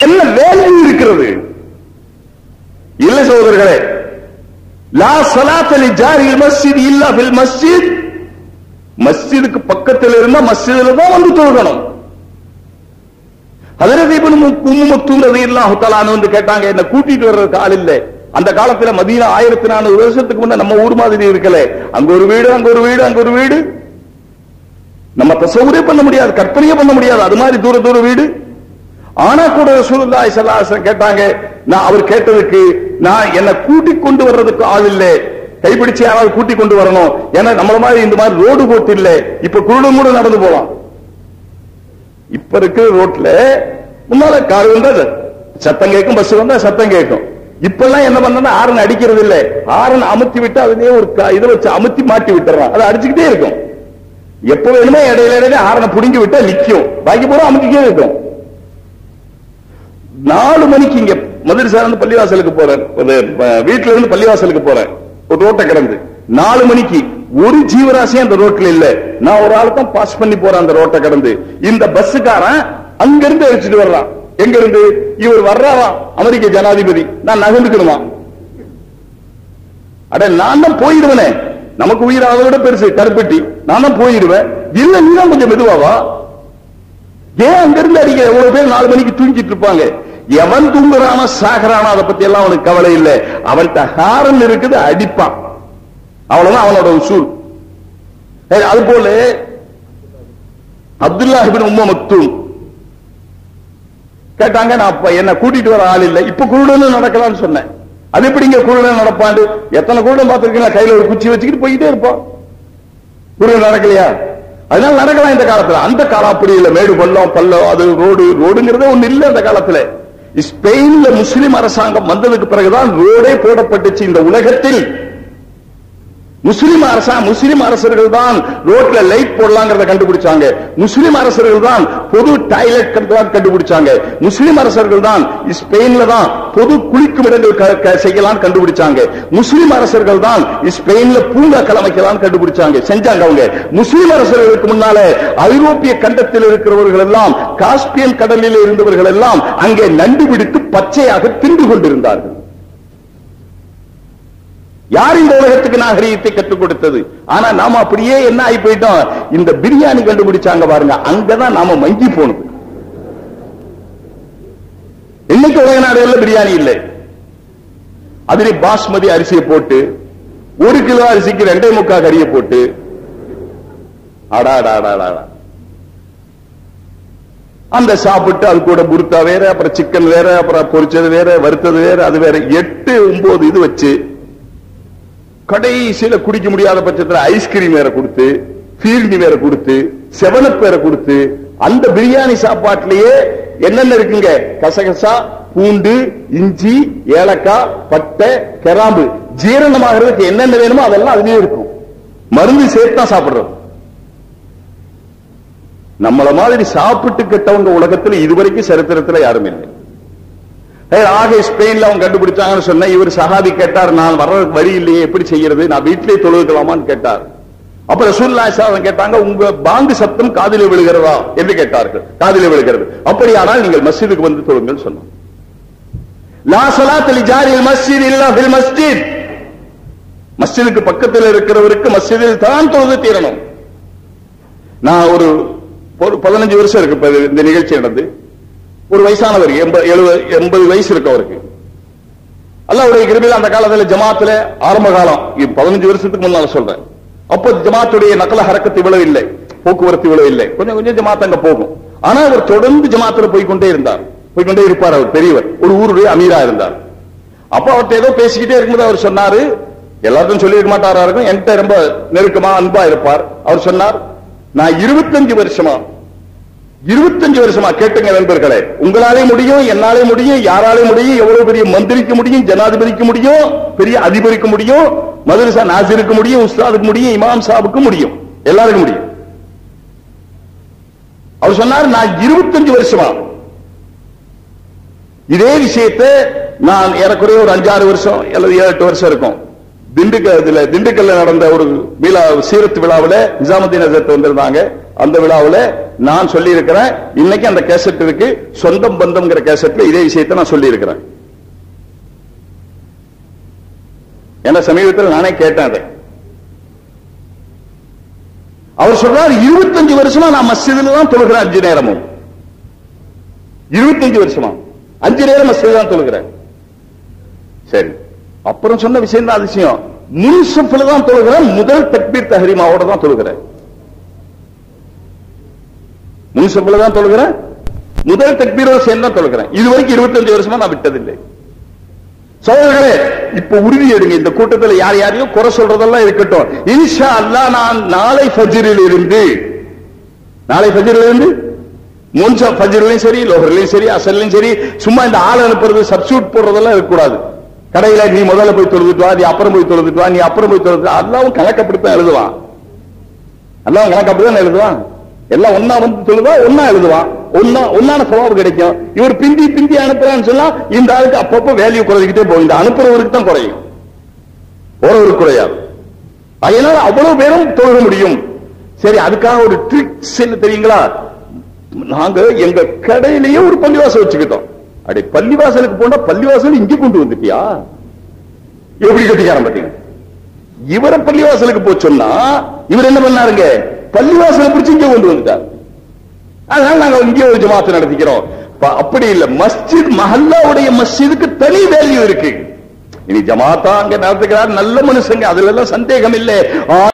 என்ன வேல்யூ இருக்கிறது இல்ல சகோதரர்களே லா சலாத்தலி ஜாரில் மஸ்ஜித் இல்லா ஃபில் மஸ்ஜித் மஸ்ஜிதுக்கு பக்கத்தில் இருந்தா மஸ்ஜிதுல தான் வந்து தொழுகணும் ஹதரத் இப்னு உம்மு மக்தூம் ரலியல்லாஹு தஆலா அன்ஹு வந்து கேட்டாங்க என்ன கூட்டிட்டு வர்றதுக்கு ஆள் இல்ல அந்த காலத்துல மதீனா ஆயிரத்தி நானூறு வருஷத்துக்கு முன்ன நம்ம ஊர் மாதிரி இருக்கல அங்க ஒரு வீடு அங்க ஒரு வீடு அங்க ஒரு வீடு நம்ம தசவுரே பண்ண முடியாது கற்பனையே பண்ண முடியாது அது மாதிரி தூர தூர வீடு ஆனா கூட ரசூலுல்லாஹி ஸல்லல்லாஹு அலைஹி வஸல்லம் கேட்டாங்க நான் அவர் கேட்டதுக்கு நான் என்ன கூட்டி கொண்டு வர்றதுக்கு ஆள் இல்ல கைப்பிடிச்சு யாராவது கூட்டி கொண்டு வரணும் ஏன்னா நம்மள மாதிரி இந்த மாதிரி ரோடு போட்டு இல்ல இப்ப குருடும் கூட நடந்து போலாம் இப்ப இருக்கிற ரோட்ல முன்னால கார் வந்தா சத்தம் கேட்கும் பஸ் வந்தா சத்தம் கேட்கும் இப்பெல்லாம் என்ன பண்ணா ஆரன் அடிக்கிறது இல்ல ஆரன் அமுத்தி விட்டு அதுலயே ஒரு க- இதை வச்சு அமுத்தி மாட்டி விட்டுறான் அதை அடிச்சுக்கிட்டே இருக்கும் எப்ப வேணுமோ இடையில இடையில ஆரனை புடுங்கி விட்டா நிக்கும் பாக்கி பூரா அமுக்கிட்டே இருக்கும் நாலு மணிக்கு இங்க மதுரை இருந்து பள்ளிவாசலுக்கு போறேன் ஒரு, அஹ், வீட்டுல இருந்து பள்ளிவாசலுக்கு போறேன் ஒரு ரோட்டை கடந்து நாலு மணிக்கு ஒரு ஜீவராசியும் அந்த ரோட்ல இல்ல நான் ஒரு ஆளு தான் பாஸ் பண்ணி போறேன் அந்த ரோட்டை கடந்து இந்த பஸ்ஸுக்காரன் அங்க இருந்து அடிச்சுட்டு வர்றான் எங்க இருந்து இவர் வர்றாராம் அமெரிக்க ஜனாதிபதி நான் நகர்ந்துக்கணுமா அட நான் தான் போயிடுவேனே நமக்கு உயிர் அதை விட பெருசு கருப்பெட்டி நான் தான் போயிடுவேன் இல்ல நீ தான் கொஞ்சம் மெதுவாவா ஏன் அங்க இருந்து அடிக்க எவ்வளவு பேர் நாலு மணிக்கு தூங்கிட்டு இருப்பாங்க எவன் தூங்குறானோ சாகுறானோ அதை பத்தி எல்லாம் அவனுக்கு கவலை இல்ல அவன்கிட்ட ஹாரன் இருக்குது அடிப்பான் அவ்வளவுதான் அவனோட உசூல் சரி, அது போல அப்துல்லா இபின் உம்ம மக்தூம் கேட்டாங்க நான் அப்ப என்ன கூட்டிட்டு வர ஆள் இல்ல இப்ப குருடன்னு நடக்கலாம்னு சொன்னேன் அது எப்படி இங்க குருடன் நடப்பாண்டு எத்தனை குருடன் பார்த்திருக்கீங்களா கையில ஒரு குச்சி வச்சுக்கிட்டு போயிட்டே இருப்பான் குருடன் நடக்கலையா அதனால நடக்கலாம் இந்த காலத்துல அந்த காலம் அப்படி இல்ல மேடு பள்ளம் பள்ளம் அது ரோடு ரோடுங்கிறதே ஒண்ணு இல்ல அந்த காலத்துல ஸ்பெயின்ல முஸ்லிம் அரசாங்கம் வந்ததுக்கு பிறகுதான் ரோடே போடப்பட்டுச்சு இந்த உலகத்தில் முஸ்லிம் அரசா முஸ்லிம் அரசர்கள் தான் ரோட்ல லைட் போடலாங்கிறத கண்டுபிடிச்சாங்க முஸ்லிம் அரசர்கள் தான் பொது டாய்லெட் கண்டுபிடிச்சாங்க முஸ்லிம் அரசர்கள் தான் ஸ்பெயின்ல தான் பொது குளிக்கும் இடங்கள் க- க- செய்யலாம் கண்டுபிடிச்சாங்க முஸ்லிம் அரசர்கள் தான் ஸ்பெயின்ல பூங்கா கலமைக்கலாம் கண்டுபிடிச்சாங்க செஞ்சாங்க அவங்க முஸ்லிம் அரசர்களுக்கு முன்னால ஐரோப்பிய கண்டத்தில் இருக்கிறவர்கள் எல்லாம் காஸ்பியன் கடலில் இருந்தவர்கள் எல்லாம் அங்கே நண்டு பிடித்து பச்சையாக தின்று கொண்டிருந்தார்கள் யார் இந்த உலகத்துக்கு நாகரீகத்தை கற்றுக் கொடுத்தது ஆனா நாம அப்படியே என்ன ஆகி போயிட்டோம் இந்த பிரியாணி கண்டுபிடிச்சாங்க பாருங்க அங்கதான் நாம மங்கி போனது இன்னைக்கு உலக நாடுகள்ல பிரியாணி இல்லை அதிலே பாஸ்மதி அரிசியை போட்டு ஒரு கிலோ அரிசிக்கு ரெண்டே முக்கா கறியை போட்டு அடாடாடாடா அந்த சாப்பிட்டு அது கூட புருத்தா வேற அப்புறம் சிக்கன் வேற அப்புறம் பொரிச்சது வேற வறுத்தது வேற அது வேற எட்டு ஒன்பது இது வச்சு கடைசியில குடிக்க முடியாத பட்சத்துல ஐஸ்கிரீம் வேற கொடுத்து ஃபீல்டி வேற கொடுத்து செவனப் வேற கொடுத்து அந்த பிரியாணி சாப்பாட்டிலேயே என்னென்ன இருக்குங்க கசகசா பூண்டு இஞ்சி ஏலக்காய் பட்டை கிராம்பு ஜீரணமாகிறதுக்கு என்னென்ன வேணுமோ அதெல்லாம் அதுலயே இருக்கும் மருந்து சேர்த்து தான் சாப்பிடுறோம் நம்மள மாதிரி சாப்பிட்டு கெட்டவங்க உலகத்துல இதுவரைக்கும் சரித்திரத்துல யாரும் இல்லை ஏய், ஆக ஸ்பெயின்ல அவங்க கண்டுபிடிச்சாங்கன்னு சொன்ன இவர் சஹாபி கேட்டார் நான் வர்றதுக்கு வழி இல்லையே எப்படி செய்யறது நான் வீட்டிலே தொழுகலாமான்னு கேட்டார் அப்ப ரசூல்லா சாதம் கேட்டாங்க உங்க பாங்கு சத்தம் காதிலே விழுகிறதா என்று கேட்டார்கள் காதிலே விழுகிறது அப்படியானால் நீங்கள் மஸ்ஜிதுக்கு வந்து தொழுங்கள் சொன்னார் லா ஸலாத்த லிஜாரில் மஸ்ஜித் இல்லா ஃபில் மஸ்ஜித் மஸ்ஜிதுக்கு பக்கத்தில் இருக்கிறவருக்கு மஸ்ஜிதில் தான் தொழுது தீரணும் நான் ஒரு ஒரு பதினஞ்சு வருஷம் இருக்கு இப்ப இது- இந்த நிகழ்ச்சி நடந்து ஒரு வயசானவர் எண்பது எழுபது எண்பது வயசு இருக்கு அவருக்கு அல்லாவுடைய கிருபையில அந்த காலத்துல ஜமாத்துல ஆரம்ப காலம் இது பதினஞ்சு வருஷத்துக்கு முன்னால சொல்றேன் அப்போ ஜமாத்துடைய நக்கல ஹரக்கத்து இவ்வளவு இல்லை போக்குவரத்து இவ்வளவு இல்லை கொஞ்சம் கொஞ்சம் ஜமாத் அங்க போகும் ஆனா அவர் தொடர்ந்து ஜமாத்துல போய்க்கொண்டே இருந்தார் போய்க்கொண்டே இருப்பார் அவர் பெரியவர் ஒரு ஊருடைய அமீரா இருந்தார் அப்ப அவர்ட்ட ஏதோ பேசிக்கிட்டே இருக்கும்போது அவர் சொன்னாரு எல்லாத்தையும் சொல்லியிருக்க மாட்டாரா இருக்கும் என்கிட்ட ரொம்ப நெருக்கமா அன்பா இருப்பார் அவர் சொன்னார் நான் இருபத்தஞ்சு வருஷமா இருபத்தஞ்சு வருஷமா கேட்டுங்க நண்பர்களே உங்களாலே முடியும் என்னாலே முடியும் யாராலே முடியும் எவ்வளவு பெரிய மந்திரிக்கு முடியும் ஜனாதிபதிக்கு முடியும் பெரிய அதிபருக்கு முடியும் மதுரசா நாசிருக்கு முடியும் உஸ்தாதுக்கு முடியும் இமாம் சாபுக்கு முடியும் எல்லாருக்கும் முடியும் அவர் சொன்னார் நான் இருபத்தஞ்சு வருஷமா இதே விஷயத்தை நான் ஏறக்குறைய ஒரு அஞ்சாறு வருஷம் அல்லது ஏழு எட்டு வருஷம் இருக்கும் திண்டுக்கல் இதுல திண்டுக்கல்ல நடந்த ஒரு விழா சீரத்து விழாவுல நிஜாமுதீன் ஹசரத் வந்திருந்தாங்க அந்த விழாவுல நான் சொல்லி இருக்கிறேன் இன்னைக்கு அந்த கேசட் இருக்கு சொந்தம் பந்தம்ங்கிற கேசட்ல இதே விஷயத்தை நான் சொல்லி இருக்கிறேன் ஏன்னா சமீபத்தில் நானே கேட்டேன் அதை அவர் சொல்றார் இருபத்தஞ்சு வருஷமா நான் மஸ்ஜிதுல தான் தொழுகிறேன் அஞ்சு நேரமும் இருபத்தஞ்சு வருஷமா அஞ்சு நேரம் மஸ்ஜிதுல தான் தொழுகிறேன் சரி அப்புறம் சொன்ன விஷயம் தான் அதிசயம் முன்சப்பில் தான் தொழுகிறேன் முதல் தக்பீர் தஹரிமாவோட தான் தொழுகிறேன் முன்சப்பில் தான் தொழுகிறேன் முதல் தக்பீரோட சேர்ந்து தான் தொழுகிறேன் இது வரைக்கும் இருபத்தஞ்சு வருஷமா நான் விட்டதில்லை சோதர்களே இப்ப உறுதி எடுங்க இந்த கூட்டத்தில் யார் யாரையும் குறை சொல்றதெல்லாம் இருக்கட்டும் இன்ஷா அல்லாஹ் நான் நாளை ஃபஜ்ரில் இருந்து நாளை ஃபஜ்ரில் இருந்து முன்சா ஃபஜ்ர்லயும் சரி லோஹர்லயும் சரி அசல்லையும் சரி சும்மா இந்த ஆள் அனுப்புறது சப்ஸ்டியூட் போடுறதெல்லாம் இருக்கக்கூடாது கடையில நீ முதல்ல போய் தொழுதுட்டு வா நீ அப்புறம் போய் தொழுதுட்டு வா நீ அப்புறம் போய் தொழுது அல்லாவும் கணக்கப்படித்தான் எழுதுவான் அல்லாவும் கணக்கப்படிதான் எழுதுவான் எல்லாம் ஒன்னா வந்து தொழுவா ஒன்னா எழுதுவான் ஒன்னா ஒன்னான சவாபு கிடைக்கும் இவர் பிந்தி பிந்தி அனுப்புறான்னு சொன்னா இந்த ஆளுக்கு அப்பப்போ வேல்யூ குறைஞ்சிக்கிட்டே போகும் இந்த அனுப்புறவருக்கு தான் குறையும் போறவருக்கு குறையாது அதனால அவ்வளவு பேரும் தொழுக முடியும் சரி அதுக்காக ஒரு ட்ரிக்ஸ் என்ன தெரியுங்களா நாங்க எங்க கடையிலேயே ஒரு பள்ளிவாசல் வச்சுக்கிட்டோம் அடி பள்ளிவாசலுக்கு போனா பள்ளிவாசல் இங்க கொண்டு வந்துட்டியா எப்படி கட்டிக்காரன் பாத்தீங்க இவரை பள்ளிவாசலுக்கு போய் சொன்னா இவர் என்ன பண்ணாருங்க பள்ளிவாசலை பிடிச்சு இங்க கொண்டு வந்துட்டார் அதனால நாங்க இங்கே ஒரு ஜமாத்து நடத்திக்கிறோம் ப- அப்படி இல்ல மஸ்ஜித் மஹல்லாவுடைய மஸ்ஜிதுக்கு தனி வேல்யூ இருக்கு இனி ஜமாத்தா அங்க நடத்துகிறார் நல்ல மனுஷங்க அதுல எல்லாம் சந்தேகம் இல்லை